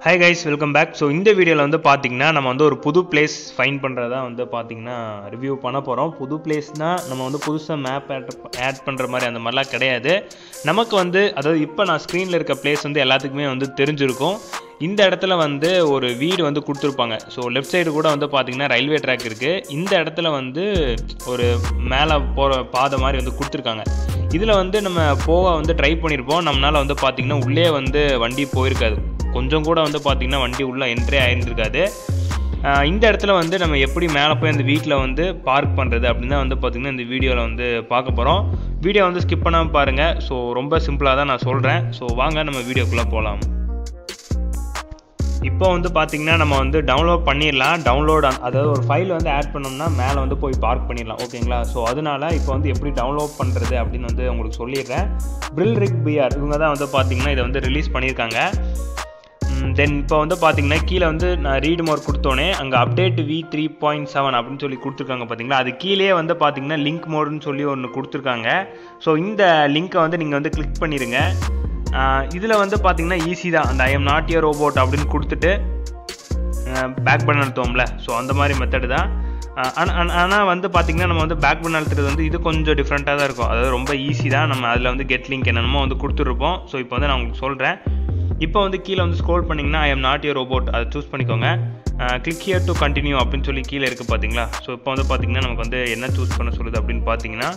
hi guys welcome back so இந்த வீடியோவில் வந்து பார்த்தீங்கன்னா நம்ம வந்து ஒரு புது பிளேஸ் ஃபைன் பண்ணுறதா வந்து பார்த்தீங்கன்னா ரிவ்யூ பண்ண போகிறோம் புது பிளேஸ்னால் நம்ம வந்து புதுசாக மேப் ஆட் ஆட் பண்ணுற மாதிரி அந்த மாதிரிலாம் கிடையாது நமக்கு வந்து அதாவது இப்போ நான் ஸ்க்ரீனில் இருக்க பிளேஸ் வந்து எல்லாத்துக்குமே வந்து தெரிஞ்சிருக்கும் இந்த இடத்துல வந்து ஒரு வீடு வந்து கொடுத்துருப்பாங்க ஸோ லெஃப்ட் சைடு கூட வந்து பார்த்தீங்கன்னா ரயில்வே ட்ராக் இருக்குது இந்த இடத்துல வந்து ஒரு மேலே போகிற பாதை மாதிரி வந்து கொடுத்துருக்காங்க இதில் வந்து நம்ம போக வந்து ட்ரை பண்ணியிருப்போம் நம்மளால் வந்து பார்த்திங்கன்னா உள்ளே வந்து வண்டி போயிருக்காது கொஞ்சம் கூட வந்து பார்த்திங்கன்னா வண்டி உள்ளே என்ட்ரி ஆயிருந்திருக்காது ஆஹ் இந்த இடத்துல வந்து நம்ம எப்படி மேலே போய் அந்த வீட்டில் வந்து பார்க் பண்ணுறது அப்படின்னு தான் வந்து பார்த்திங்கன்னா இந்த வீடியோவில் வந்து பார்க்க போகிறோம் வீடியோ வந்து ஸ்கிப் பண்ணாமல் பாருங்கள் ஸோ ரொம்ப சிம்பிளாக தான் நான் சொல்கிறேன் ஸோ வாங்க நம்ம வீடியோக்குள்ளே போகலாம் இப்போ வந்து பார்த்தீங்கன்னா நம்ம வந்து டவுன்லோட் பண்ணிடலாம் டவுன்லோட் அதாவது ஒரு ஃபைல் வந்து ஆட் பண்ணோம்னா மேலே வந்து போய் பார்க் பண்ணிடலாம் ஓகேங்களா ஸோ அதனால இப்போ வந்து எப்படி டவுன்லோட் பண்ணுறது அப்படின்னு வந்து உங்களுக்கு சொல்லிடுறேன் பிரில் ரிக் பிஆர் இவங்க தான் வந்து பார்த்தீங்கன்னா இதை வந்து ரிலீஸ் பண்ணியிருக்காங்க தென் இப்போ வந்து பார்த்தீங்கன்னா கீழே வந்து நான் ரீட் மோர் கொடுத்தோன்னே அங்கே update V three point seven அப்படின்னு சொல்லி கொடுத்துருக்காங்க பார்த்தீங்களா அது கீழே வந்து பார்த்தீங்கன்னா லிங்க் மோடுன்னு சொல்லி ஒன்று கொடுத்துருக்காங்க ஸோ இந்த லிங்க்கை வந்து நீங்கள் வந்து கிளிக் பண்ணிடுங்க இதில் வந்து பார்த்தீங்கன்னா ஈஸி தான் அந்த I am not a robot அப்படின்னு கொடுத்துட்டு பேக் பண்ண அழுத்தோம்ல ஸோ அந்த மாதிரி மெத்தடு தான் ஆனால் வந்து பார்த்திங்கன்னா நம்ம வந்து பேக் பண்ண அழுத்துறது வந்து இது கொஞ்சம் டிஃப்ரெண்ட்டாக தான் இருக்கும் அதாவது ரொம்ப ஈஸி தான் நம்ம அதில் வந்து கெட் லிங்க் என்னென்னமோ வந்து கொடுத்துருப்போம் ஸோ இப்போ வந்து நான் உங்களுக்கு சொல்கிறேன் இப்போ வந்து கீழே வந்து ஸ்க்ரோல் பண்ணிங்கன்னா I am not a robot அதை சூஸ் பண்ணிக்கோங்க கிளிக் ஹியர் டு கண்டினியூ அப்படின்னு சொல்லி கீழே இருக்குது பார்த்தீங்களா ஸோ இப்போ வந்து பார்த்தீங்கன்னா நமக்கு வந்து என்ன சூஸ் பண்ண சொல்லுது அப்படின்னு பார்த்தீங்கன்னா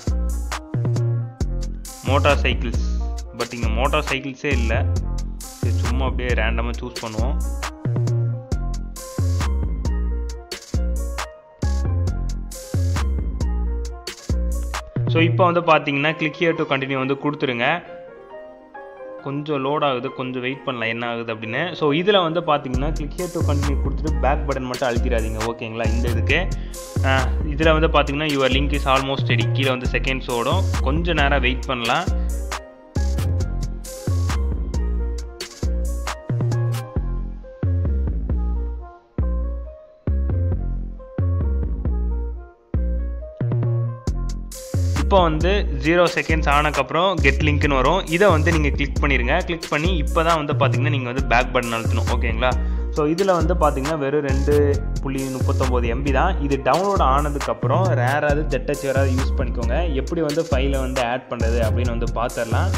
மோட்டார் சைக்கிள்ஸ் பட் இங்கே மோட்டார் சைக்கிள்ஸே இல்லை சரி சும்மா அப்படியே ரேண்டமாக சூஸ் பண்ணுவோம் ஸோ இப்போ வந்து பார்த்தீங்கன்னா கிளிக் ஹியர் டு கண்டினியூ வந்து கொடுத்துருங்க கொஞ்சம் லோட் ஆகுது கொஞ்சம் வெயிட் பண்ணலாம் என்ன ஆகுது அப்படின்னு ஸோ இதில் வந்து பார்த்தீங்கன்னா கிளிக் ஹியர் டு கண்டினியூ கொடுத்துட்டு பேக் பட்டன் மட்டும் அழுத்திடாதீங்க ஓகேங்களா இந்த இதுக்கு இதில் வந்து பார்த்தீங்கன்னா your link is almost ready கீழே வந்து செகண்ட்ஸ் ஓடும் கொஞ்சம் நேரம் வெயிட் பண்ணலாம் இப்போ வந்து ஜீரோ செகண்ட்ஸ் ஆனக்கப்புறம் கெட் லிங்க்னு வரும் இதை வந்து நீங்கள் கிளிக் பண்ணிடுங்க கிளிக் பண்ணி இப்போ தான் வந்து பார்த்தீங்கன்னா நீங்கள் வந்து பேக் பட்டன் அழுத்தணும் ஓகேங்களா ஸோ இதில் வந்து பார்த்தீங்கன்னா வெறும் ரெண்டு புள்ளி முப்பத்தொம்போது எம்பி தான் இது டவுன்லோட் ஆனதுக்கப்புறம் ரேராவது ஜெட்டச் வேறாவது யூஸ் பண்ணிக்கோங்க எப்படி வந்து ஃபைலை வந்து ஆட் பண்ணுறது அப்படின்னு வந்து பார்த்துடலாம்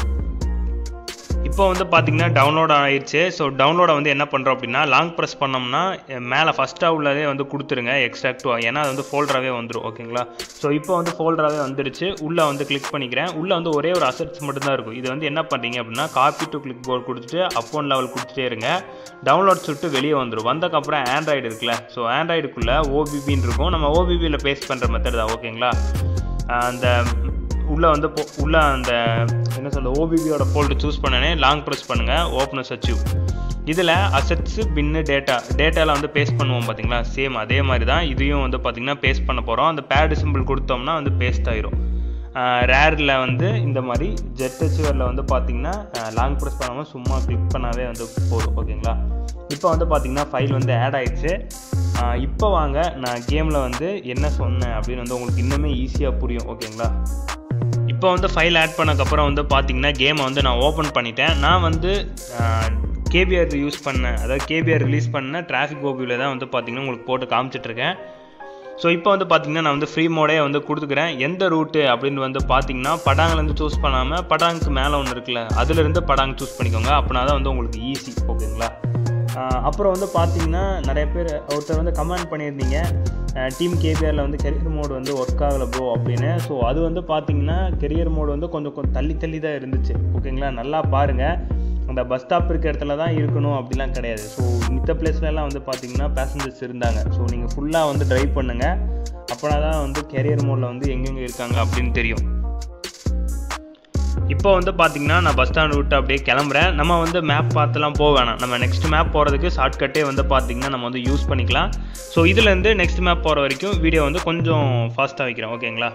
இப்போ வந்து பார்த்தீங்கன்னா டவுன்லோட் ஆயிடுச்சு ஸோ டவுன்லோடை வந்து என்ன பண்ணுறோம் அப்படின்னா லாங் ப்ரெஸ் பண்ணோம்னா மேலே ஃபஸ்ட்டாக உள்ளதே வந்து கொடுத்துருங்க எக்ஸ்ட்ராக்ட் ஏன்னா அது வந்து ஃபோல்டராகவே வந்துடும் ஓகேங்களா ஸோ இப்போ வந்து ஃபோல்டராகவே வந்துடுச்சு உள்ளே வந்து கிளிக் பண்ணிக்கிறேன் உள்ளே வந்து ஒரே ஒரு அசட்ஸ் மட்டும்தான் இருக்கும் இது வந்து என்ன பண்ணுறீங்க அப்படின்னா காப்பி டு கிளிக் போர்ட் கொடுத்துட்டு அப் ஒன் லெவல் கொடுத்துட்டே இருங்க டவுன்லோட் சொல்லிட்டு வெளியே வந்துடும் வந்தக்கப்புறம் ஆண்ட்ராய்டு இருக்குல்ல ஸோ ஆண்ட்ராய்டுக்குள்ளே ஓபிபின்னு இருக்கும் நம்ம ஓபிபியில் பேஸ்ட் பண்ணுற மெத்தட் தான் ஓகேங்களா அந்த உள்ளே வந்து உள்ளே அந்த என்ன சொல்ல ஓபிபியோட ஃபோல்டு சூஸ் பண்ணனே லாங் ப்ரெஸ் பண்ணுங்கள் ஓப்பனஸ் அச்சீவ் இதில் அசட்ஸு பின்னு டேட்டா டேட்டாவில் வந்து பேஸ்ட் பண்ணுவோம் பார்த்தீங்களா சேம் அதே மாதிரி தான் இதையும் வந்து பார்த்திங்கன்னா பேஸ்ட் பண்ண போகிறோம் அந்த பேடு சிம்பிள் கொடுத்தோம்னா வந்து பேஸ்ட் ஆயிரும் ரேரில் வந்து இந்த மாதிரி ஜெட் அச்சீவரில் வந்து பார்த்திங்கன்னா லாங் ப்ரெஸ் பண்ணாமல் சும்மா கிளிக் பண்ணாவே வந்து போதும் ஓகேங்களா இப்போ வந்து பார்த்திங்கன்னா ஃபைல் வந்து ஆட் ஆயிடுச்சு இப்போ வாங்க நான் கேமில் வந்து என்ன சொன்னேன் அப்படின்னு வந்து உங்களுக்கு இன்னுமே ஈஸியாக புரியும் ஓகேங்களா இப்போ வந்து ஃபைல் ஆட் பண்ணக்கப்புறம் வந்து பார்த்தீங்கன்னா கேமை வந்து நான் ஓப்பன் பண்ணிட்டேன் நான் வந்து கேபிஆர் யூஸ் பண்ணேன் அதாவது கேபிஆர் ரிலீஸ் பண்ண டிராஃபிக் ஓபியில் தான் வந்து பார்த்தீங்கன்னா உங்களுக்கு போட்டு காமிச்சிட்ருக்கேன் ஸோ இப்போ வந்து பார்த்தீங்கன்னா நான் வந்து ஃப்ரீ மோடே வந்து கொடுத்துக்கிறேன் எந்த ரூட்டு அப்படின்னு வந்து பார்த்தீங்கன்னா படாங்கிலேருந்து சூஸ் பண்ணாமல் படாங்க்கு மேலே ஒன்று இருக்குல்ல அதுலேருந்து படாங் சூஸ் பண்ணிக்கோங்க அப்படின்னா தான் வந்து உங்களுக்கு ஈஸி ஓகேங்களா அப்புறம் வந்து பார்த்தீங்கன்னா நிறைய பேர் ஒருத்தர் வந்து கமெண்ட் பண்ணியிருந்தீங்க டீம் கேபிஆரில் வந்து கெரியர் மோடு வந்து ஒர்க் ஆகலை ப்ரோ அப்படின்னு ஸோ அது வந்து பார்த்தீங்கன்னா கெரியர் மோடு வந்து கொஞ்சம் கொஞ்சம் தள்ளி தள்ளி தான் இருந்துச்சு ஓகேங்களா நல்லா பாருங்கள் அந்த பஸ் ஸ்டாப் இருக்க இடத்துல தான் இருக்கணும் அப்படிலாம் கிடையாது ஸோ மித்த பிளேஸ்லலாம் வந்து பார்த்தீங்கன்னா பேசஞ்சர்ஸ் இருந்தாங்க ஸோ நீங்கள் ஃபுல்லாக வந்து ட்ரைவ் பண்ணுங்கள் அப்படின்னா தான் வந்து கெரியர் மோடில் வந்து எங்கெங்கே இருக்காங்க அப்படின்னு தெரியும் இப்போ வந்து பார்த்தீங்கன்னா நான் பஸ் ஸ்டாண்ட் விட்டு அப்படியே கிளம்புறேன் நம்ம வந்து மேப் பார்த்துலாம் போக வேணாம் நம்ம நெக்ஸ்ட் மேப் போகிறதுக்கு ஷார்ட்கட்டே வந்து பார்த்தீங்கன்னா நம்ம வந்து யூஸ் பண்ணிக்கலாம் ஸோ இதுலேருந்து நெக்ஸ்ட் மேப் போகிற வரைக்கும் வீடியோ வந்து கொஞ்சம் ஃபாஸ்ட்டாக வைக்கிறேன் ஓகேங்களா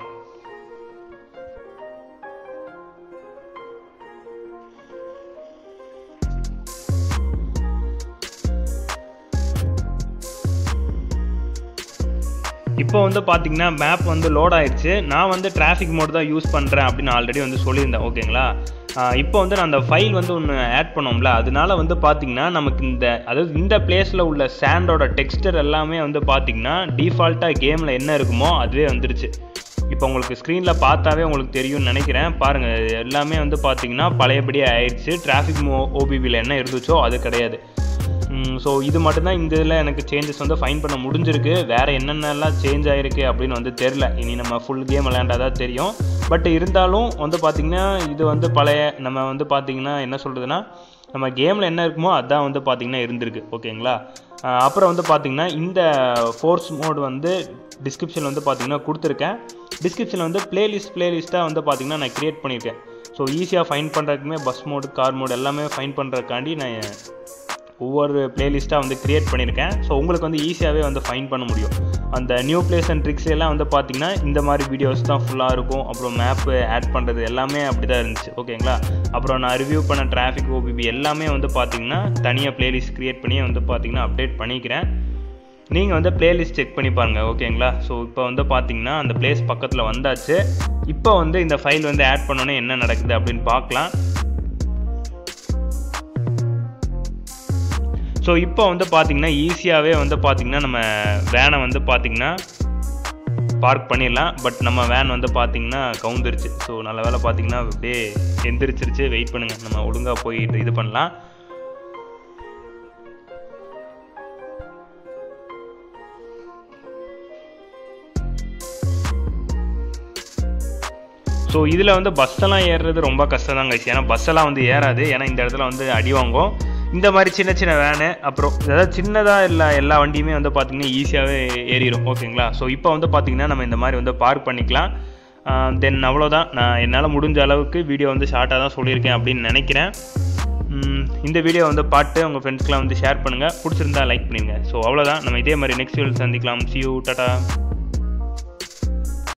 இப்போ வந்து பார்த்தீங்கன்னா மேப் வந்து லோட் ஆயிடுச்சு நான் வந்து டிராஃபிக் மோட் தான் யூஸ் பண்ணுறேன் அப்படின்னு ஆல்ரெடி வந்து சொல்லியிருந்தேன் ஓகேங்களா இப்போ வந்து நான் அந்த ஃபைல் வந்து ஒன்று ஆட் பண்ணோம்ல அதனால வந்து பார்த்தீங்கன்னா நமக்கு இந்த அதாவது இந்த பிளேஸில் உள்ள சேண்டோட டெக்ஸ்டர் எல்லாமே வந்து பார்த்தீங்கன்னா டிஃபால்ட்டாக கேமில் என்ன இருக்குமோ அதுவே வந்துருச்சு இப்போ உங்களுக்கு ஸ்க்ரீனில் பார்த்தாவே உங்களுக்கு தெரியும்னு நினைக்கிறேன் பாருங்கள் எல்லாமே வந்து பார்த்தீங்கன்னா பழையபடியே ஆயிடுச்சு டிராஃபிக் மோ ஓபிபியில் என்ன இருந்துச்சோ அது கிடையாது ஸோ இது மட்டும்தான் இந்த இதில் எனக்கு சேஞ்சஸ் வந்து ஃபைன் பண்ண முடிஞ்சிருக்கு வேறு என்னென்னலாம் சேஞ்ச் ஆகிருக்கு அப்படின்னு வந்து தெரில இனி நம்ம ஃபுல் கேம் விளையாண்டாதான் தெரியும் பட் இருந்தாலும் வந்து பார்த்திங்கன்னா இது வந்து பழைய நம்ம வந்து பார்த்திங்கன்னா என்ன சொல்கிறதுனா நம்ம கேமில் என்ன இருக்குமோ அதான் வந்து பார்த்திங்கன்னா இருந்திருக்கு ஓகேங்களா அஹ் அப்புறம் வந்து பார்த்திங்கன்னா இந்த ஃபோர்ஸ் மோட் வந்து டிஸ்கிரிப்ஷனில் வந்து பார்த்திங்கன்னா கொடுத்துருக்கேன் டிஸ்கிரிப்ஷனில் வந்து பிளேலிஸ்ட் பிளேலிஸ்ட்டாக வந்து பார்த்திங்கன்னா நான் க்ரியேட் பண்ணியிருக்கேன் ஸோ ஈஸியாக ஃபைன் பண்ணுறதுக்குமே பஸ் மோடு கார் மோடு எல்லாமே ஃபைன் பண்ணுறதுக்காண்டி நான் ஒவ்வொரு பிளேலிஸ்ட்டாக வந்து க்ரியேட் பண்ணியிருக்கேன் ஸோ உங்களுக்கு வந்து ஈஸியாகவே வந்து ஃபைன் பண்ண முடியும் அந்த நியூ பிளேஸ் அண்ட் ட்ரிக்ஸ் எல்லாம் வந்து பார்த்திங்கன்னா இந்த மாதிரி வீடியோஸ் தான் ஃபுல்லாக இருக்கும் அப்புறம் மேப்பு ஆட் பண்ணுறது எல்லாமே அப்படி தான் இருந்துச்சு ஓகேங்களா அப்புறம் நான் ரிவ்யூ பண்ண டிராஃபிக் ஓபிபி எல்லாமே வந்து பார்த்திங்கன்னா தனியாக பிளேலிஸ்ட் க்ரியேட் பண்ணி வந்து பார்த்திங்கன்னா அப்டேட் பண்ணிக்கிறேன் நீங்கள் வந்து பிளேலிஸ்ட் செக் பண்ணி பாருங்கள் ஓகேங்களா ஸோ இப்போ வந்து பார்த்தீங்கன்னா அந்த பிளேஸ் பக்கத்தில் வந்தாச்சு இப்போ வந்து இந்த ஃபைல் வந்து ஆட் பண்ணோன்னே என்ன நடக்குது அப்படின்னு பார்க்கலாம் ஸோ இப்போ வந்து பார்த்தீங்கன்னா ஈஸியாகவே வந்து பார்த்தீங்கன்னா நம்ம வேனை வந்து பார்த்தீங்கன்னா பார்க் பண்ணிடலாம் பட் நம்ம வேன் வந்து பார்த்தீங்கன்னா கவுந்துருச்சு ஸோ நல்ல வேலை பார்த்தீங்கன்னா அப்படியே எந்திரிச்சிருச்சு வெயிட் பண்ணுங்கள் நம்ம ஒழுங்காக போயிட்டு இது பண்ணலாம் ஸோ இதில் வந்து பஸ்ஸெல்லாம் ஏறுறது ரொம்ப கஷ்டம் தான் கைஸ் ஏன்னா பஸ்ஸெல்லாம் வந்து ஏறாது ஏன்னா இந்த இடத்துல வந்து அடி வாங்கும் இந்த மாதிரி சின்ன சின்ன வேனு அப்புறம் அதாவது சின்னதாக இல்லை எல்லா வண்டியுமே வந்து பார்த்திங்கன்னா ஈஸியாகவே ஏறிடும் ஓகேங்களா ஸோ இப்போ வந்து பார்த்திங்கன்னா நம்ம இந்த மாதிரி வந்து பார்க் பண்ணிக்கலாம் தென் அவ்வளோதான் நான் என்னால் முடிஞ்ச அளவுக்கு வீடியோ வந்து ஷார்ட்டாக தான் சொல்லியிருக்கேன் அப்படின்னு நினைக்கிறேன் உம், இந்த வீடியோ வந்து பார்த்து உங்கள் ஃப்ரெண்ட்ஸ்க்கெலாம் வந்து ஷேர் பண்ணுங்கள் பிடிச்சிருந்தா லைக் பண்ணுங்க ஸோ அவ்வளோதான் நம்ம இதே மாதிரி நெக்ஸ்ட் வீடியோ சந்திக்கலாம் சி யூ டாட்டா